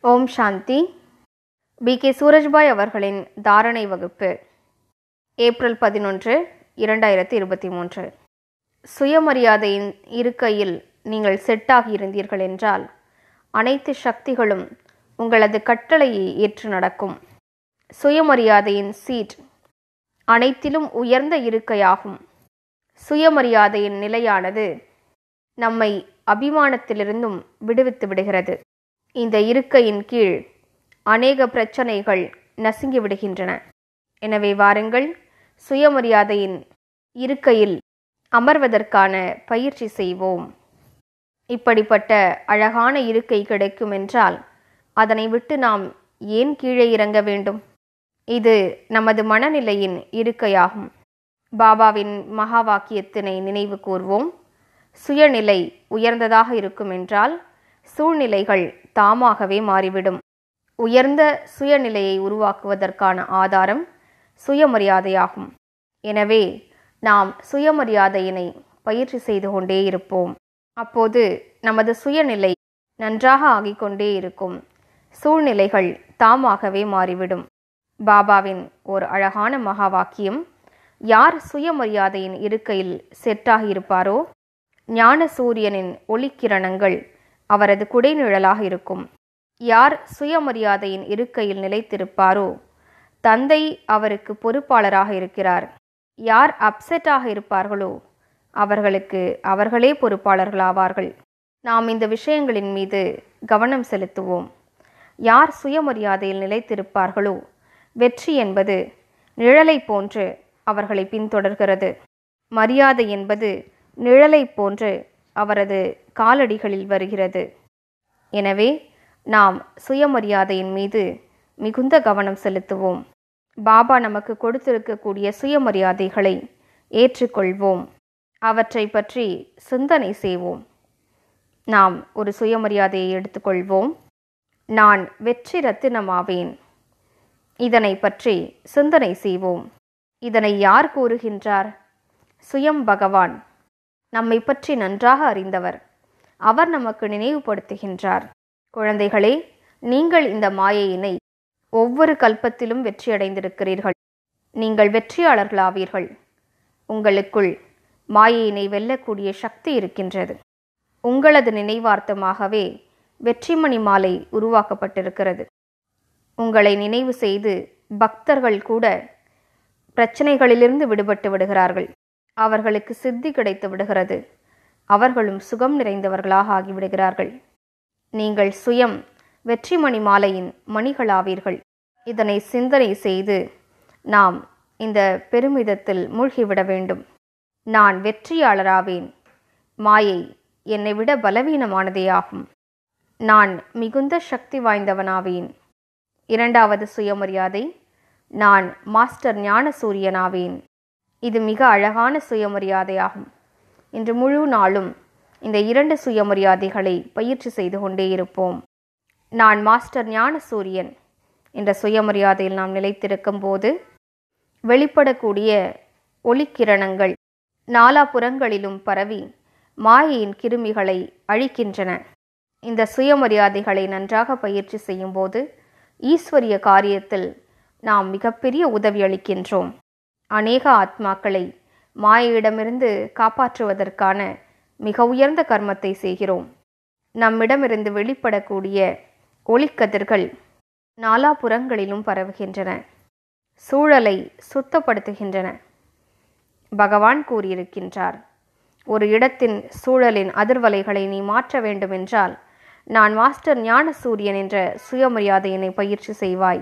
ஓம் சாந்தி B K சூரஜ்பாய் அவர்களின் தாரணை வகுப்பு ஏப்ரல் பதினொன்று இரண்டாயிரத்தி இருபத்தி மூன்று சுயமரியாதையின் இருக்கையில் நீங்கள் செட்டாகி இருந்தீர்கள் என்றால் அனைத்து சக்திகளும் உங்களது கட்டளையை ஏற்று நடக்கும் சுயமரியாதையின் சீட் அனைத்திலும் உயர்ந்த இருக்கையாகும் சுயமரியாதையின் நிலையானது நம்மை அபிமானத்திலிருந்தும் விடுவித்து விடுகிறது இந்த இருக்கையின் கீழ் அநேக பிரச்சனைகள் நசுங்கி விடுகின்றன எனவே வாருங்கள் சுயமரியாதையின் இருக்கையில் அமர்வதற்கான பயிற்சி செய்வோம் இப்படிப்பட்ட அழகான இருக்கை கிடைக்கும் என்றால் அதனை விட்டு நாம் ஏன் கீழே இறங்க வேண்டும் இது நமது மனநிலையின் இருக்கையாகும் பாபாவின் மகா வாக்கியத்தினை நினைவு கூர்வோம் சுயநிலை உயர்ந்ததாக இருக்கும் என்றால் சூழ்நிலைகள் தாமாகவே மாறிவிடும் உயர்ந்த சுயநிலையை உருவாக்குவதற்கான ஆதாரம் சுயமரியாதையாகும் எனவே நாம் சுயமரியாதையினை பயிற்சி செய்து கொண்டே இருப்போம் அப்போது நமது சுயநிலை நன்றாக ஆகிக்கொண்டே இருக்கும் சூழ்நிலைகள் தாமாகவே மாறிவிடும் பாபாவின் ஒரு அழகான மகா வாக்கியம் யார் சுயமரியாதையின் இருக்கையில் செட்டாகி இருப்பாரோ ஞான சூரியனின் ஒளிக்கிரணங்கள் அவரது குடைநிழலாக இருக்கும் யார் சுயமரியாதையின் இருக்கையில் நிலைத்திருப்பாரோ தந்தை அவருக்கு பொறுப்பாளராக இருக்கிறார் யார் அப்செட்டாக இருப்பார்களோ அவர்களுக்கு அவர்களே பொறுப்பாளர்களாவார்கள் நாம் இந்த விஷயங்களின் மீது கவனம் செலுத்துவோம் யார் சுயமரியாதையில் நிலைத்திருப்பார்களோ வெற்றி என்பது நிழலை போன்று அவர்களை பின்தொடர்கிறது மரியாதை என்பது நிழலை போன்று அவரது காலடிகளில் வருகிறது எனவே நாம் சுயமரியாதையின் மீது மிகுந்த கவனம் செலுத்துவோம் பாபா நமக்கு கொடுத்திருக்கக்கூடிய சுயமரியாதைகளை ஏற்றுக்கொள்வோம் அவற்றை பற்றி சிந்தனை செய்வோம் நாம் ஒரு சுயமரியாதையை எடுத்துக்கொள்வோம் நான் வெற்றி ரத்தினமாவேன் இதனை பற்றி சிந்தனை செய்வோம் இதனை யார் கூறுகின்றார் சுயம் பகவான் நம்மை பற்றி நன்றாக அறிந்தவர் அவர் நமக்கு நினைவுபடுத்துகின்றார் குழந்தைகளே நீங்கள் இந்த மாயையினை ஒவ்வொரு கல்பத்திலும் வெற்றியடைந்திருக்கிறீர்கள் நீங்கள் வெற்றியாளர்களாவீர்கள் உங்களுக்குள் மாயையினை வெல்லக்கூடிய சக்தி இருக்கின்றது உங்களது நினைவார்த்தமாகவே வெற்றிமணி மாலை உருவாக்கப்பட்டிருக்கிறது உங்களை நினைவு செய்து பக்தர்கள் கூட பிரச்சனைகளிலிருந்து விடுபட்டு விடுகிறார்கள் அவர்களுக்கு சித்தி கிடைத்து விடுகிறது அவர்களும் சுகம் நிறைந்தவர்களாக ஆகிவிடுகிறார்கள் நீங்கள் சுயம் வெற்றிமணி மாலையின் மணிகளாவீர்கள் இதனை சிந்தனை செய்து நாம் இந்த பெருமிதத்தில் மூழ்கிவிட வேண்டும் நான் வெற்றியாளராவேன் மாயை என்னை விட பலவீனமானதே ஆகும் நான் மிகுந்த சக்தி வாய்ந்தவனாவேன் இரண்டாவது சுயமரியாதை நான் மாஸ்டர் ஞான சூரியனாவேன் இது மிக அழகான சுயமரியாதையாகும் இன்று முழு நாளும் இந்த இரண்டு சுயமரியாதைகளை பயிற்சி செய்து கொண்டே இருப்போம் நான் மாஸ்டர் ஞான சூரியன் என்ற சுயமரியாதையில் நாம் நிலைத்திருக்கும் போது வெளிப்படக்கூடிய ஒளிக்கிரணங்கள் நாலாபுறங்களிலும் பரவி மாயையின் கிருமிகளை அழிக்கின்றன இந்த சுயமரியாதைகளை நன்றாக பயிற்சி செய்யும்போது ஈஸ்வரிய காரியத்தில் நாம் மிகப்பெரிய உதவி அளிக்கின்றோம் அநேக ஆத்மாக்களை மாயையிடமிருந்து காப்பாற்றுவதற்கான மிக உயர்ந்த கர்மத்தை செய்கிறோம் நம்மிடமிருந்து வெளிப்படக்கூடிய ஒளிக்கதிர்கள் நாலாபுறங்களிலும் பரவுகின்றன சூழலை சுத்தப்படுத்துகின்றன பகவான் கூறியிருக்கின்றார் ஒரு இடத்தின் சூழலின் அதிர்வலைகளை நீ மாற்ற வேண்டுமென்றால் நான் மாஸ்டர் ஞான சூரியன் என்ற சுயமரியாதையினை பயிற்சி செய்வாய்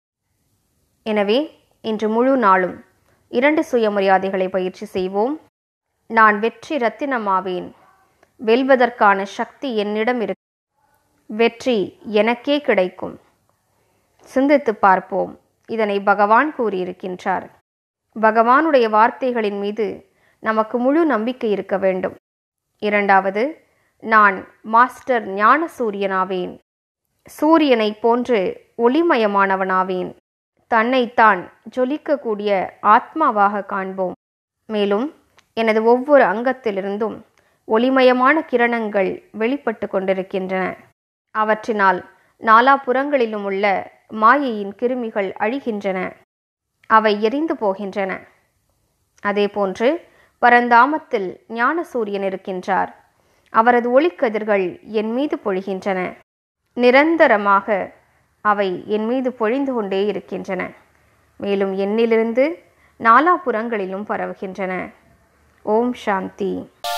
எனவே இன்று முழு நாளும் இரண்டு சுயமரியாதைகளை பயிற்சி செய்வோம் நான் வெற்றி ரத்தினமாவேன் வெல்வதற்கான சக்தி என்னிடம் இருக்கு வெற்றி எனக்கே கிடைக்கும் சிந்தித்து பார்ப்போம் இதனை பகவான் கூறியிருக்கின்றார் பகவானுடைய வார்த்தைகளின் மீது நமக்கு முழு நம்பிக்கை இருக்க வேண்டும் இரண்டாவது நான் மாஸ்டர் ஞான சூரியனாவேன் சூரியனை போன்று ஒளிமயமானவனாவேன் தன்னைத்தான் ஜொலிக்கக்கூடிய ஆத்மாவாக காண்போம் மேலும் எனது ஒவ்வொரு அங்கத்திலிருந்தும் ஒளிமயமான கிரணங்கள் வெளிப்பட்டு கொண்டிருக்கின்றன அவற்றினால் நாலாபுறங்களிலும் உள்ள மாயையின் கிருமிகள் அழிகின்றன அவை எரிந்து போகின்றன அதேபோன்று பரந்தாமத்தில் ஞான சூரியன் இருக்கின்றார் அவரது ஒளிக்கதிர்கள் என் மீது பொழிகின்றன நிரந்தரமாக அவை என் மீது பொழிந்து கொண்டே இருக்கின்றன மேலும் என்னிலிருந்து நாலாபுறங்களிலும் பரவுகின்றன ஓம் சாந்தி